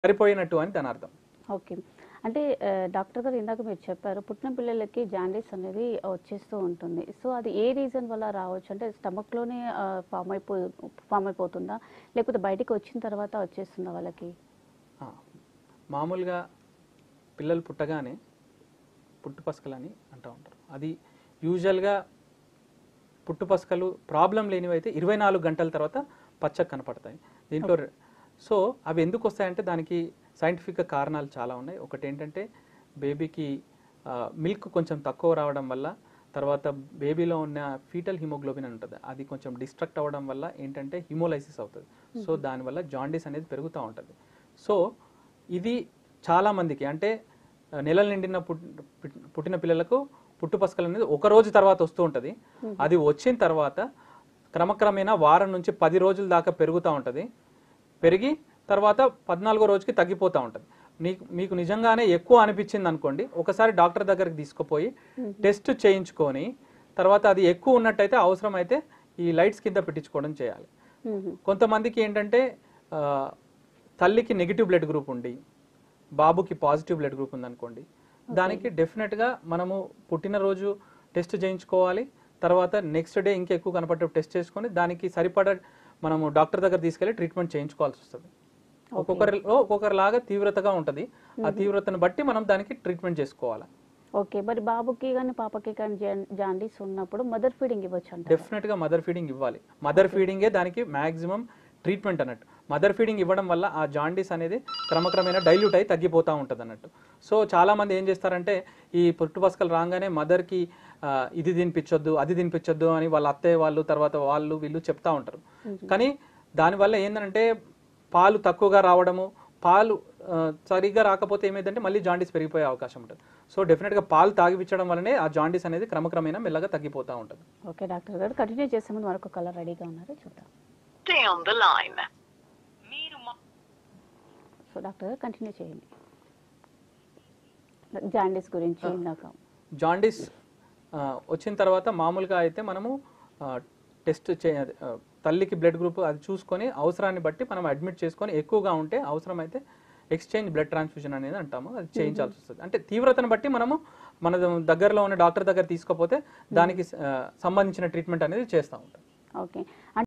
సరిపోయినట్టు అని దాని అర్థం ఓకే అంటే ఆ, డాక్టర్ గారు ఇందాక మీరు చెప్పారు పుట్టిన పిల్లలకి జాండీస్ అనేది వచ్చేస్తూ ఉంటుంది సో అది ఏ రీజన్ వల్ల రావచ్చు అంటే స్టమక్లోనే ఫామ్ అయిపో ఫామ్ అయిపోతుందా లేకపోతే బయటికి వచ్చిన తర్వాత వచ్చేస్తుందా వాళ్ళకి ఆ, మామూలుగా పిల్లలు పుట్టగానే పుట్టుపసకలని అంటూ ఉంటారు అది యూజువల్గా పుట్టుపసకలు ప్రాబ్లం లేనివి అయితే ఇరవై నాలుగు గంటల తర్వాత పచ్చగా కనపడతాయి దీంట్లో రె- సో అవి ఎందుకు వస్తాయంటే దానికి సైంటిఫిక్గా కారణాలు చాలా ఉన్నాయి ఒకటి ఏంటంటే బేబీకి మిల్క్ కొంచెం తక్కువ రావడం వల్ల తర్వాత బేబీలో ఉన్న ఫీటల్ హిమోగ్లోబిన్ అని ఉంటుంది అది కొంచెం డిస్ట్రక్ట్ అవ్వడం వల్ల ఏంటంటే హిమోలైసిస్ అవుతుంది సో దానివల్ల జాండీస్ అనేది పెరుగుతూ ఉంటుంది సో ఇది చాలా మందికి అంటే ఆ, నెలలు నిండిన పుట్- పుట్- పుట్టిన పిల్లలకు పుట్టుపసకలు అనేది ఒక రోజు తర్వాత వస్తూ ఉంటుంది అది వచ్చిన తర్వాత క్రమక్రమేణా వారం నుంచి పది రోజుల దాకా పెరుగుతూ ఉంటుంది పెరిగి తర్వాత పద్నాలుగో రోజుకి తగ్గిపోతూ ఉంటుంది నీకు మీకు నిజంగానే ఎక్కువ అనిపించింది అనుకోండి ఒకసారి డాక్టర్ దగ్గరికి తీసుకుపోయి టెస్ట్ చేయించుకొని తర్వాత అది ఎక్కువ ఉన్నట్టయితే అవసరమైతే ఈ లైట్స్ కింద పెట్టించుకోవడం చేయాలి మ్మ్. కొంతమందికి ఏంటంటే ఆ, తల్లికి నెగిటివ్ బ్లడ్ గ్రూప్ ఉండి బాబుకి పాజిటివ్ బ్లడ్ గ్రూప్ ఉందనుకోండి దానికి డెఫినెట్గా మనము పుట్టినరోజు టెస్ట్ చేయించుకోవాలి తర్వాత నెక్స్ట్ డే ఇంకా ఎక్కువ కనపడే టెస్ట్ చేసుకొని దానికి సరిపడా మనము డాక్టర్ దగ్గర తీసుకెళ్ళి ట్రీట్మెంట్ చేయించుకోవాల్సి వస్తుంది ఒక్కొక్కరిలో ఒక్కొక్కరిలాగా తీవ్రతగా ఉంటుంది ఆ తీవ్రతను బట్టి మనం దానికి ట్రీట్మెంట్ చేసుకోవాలి ఓకే మరి బాబుకి కానీ పాపకి కానీ జాండీస్ ఉన్నప్పుడు మదర్ ఫీడింగ్ ఇవ్వచ్చు అంట డెఫినెట్ గా మదర్ ఫీడింగ్ ఇవ్వాలి మదర్ ఫీడింగే దానికి మాక్సిమం ట్రీట్మెంట్ అన్నట్టు మదర్ ఫీడింగ్ ఇవ్వడం వల్ల ఆ జాండీస్ అనేది క్రమక్రమేణా డైల్యూట్ అయి తగ్గిపోతూ ఉంటుంది అన్నట్టు సో చాలా మంది ఏం చేస్తారంటే ఈ పుట్టుపసకలు రాగానే మదర్కి ఇది తినిపించొద్దు అది తినిపించొద్దు అని వాళ్ళ అత్తయ్య వాళ్ళు తర్వాత వాళ్ళు వీళ్ళు చెప్తా ఉంటారు కానీ దానివల్ల ఏంటంటే పాలు తక్కువగా రావడము పాలు ఆ, సరిగ్గా రాకపోతే ఏమైందంటే మళ్ళీ జాండీస్ పెరిగిపోయే అవకాశం ఉంటుంది సో డెఫినెట్గా పాలు తాగిపించడం వల్లనే ఆ జాండీస్ అనేది క్రమక్రమేణా మెల్లగా తగ్గిపోతూ ఉంటుంది ఓకే డాక్టర్ గారు కంటిన్యూ చేసే ముందు మరొక కలర్ రెడీగా ఉన్నారు చూద్దాం Stay on the line. So doctor garu continue చేయండి జాండీస్ గురించి ఇందాక జాండీస్ ఆ, వచ్చిన తర్వాత మామూలుగా అయితే మనము టెస్ట్ చే ఆ, తల్లికి బ్లడ్ గ్రూప్ అది చూసుకొని అవసరాన్ని బట్టి మనం అడ్మిట్ చేసుకొని ఎక్కువగా ఉంటే అవసరమైతే ఎక్స్చేంజ్ బ్లడ్ ట్రాన్స్ఫ్యూజన్ అనేది అంటాము అది చేయించాల్సి వస్తుంది అంటే తీవ్రతను బట్టి మనము మన దగ్గరలో ఉన్న డాక్టర్ దగ్గర తీసుకోపోతే దానికి ఆ, సంబంధించిన ట్రీట్మెంట్ అనేది చేస్తూ ఉంటాం ఓకే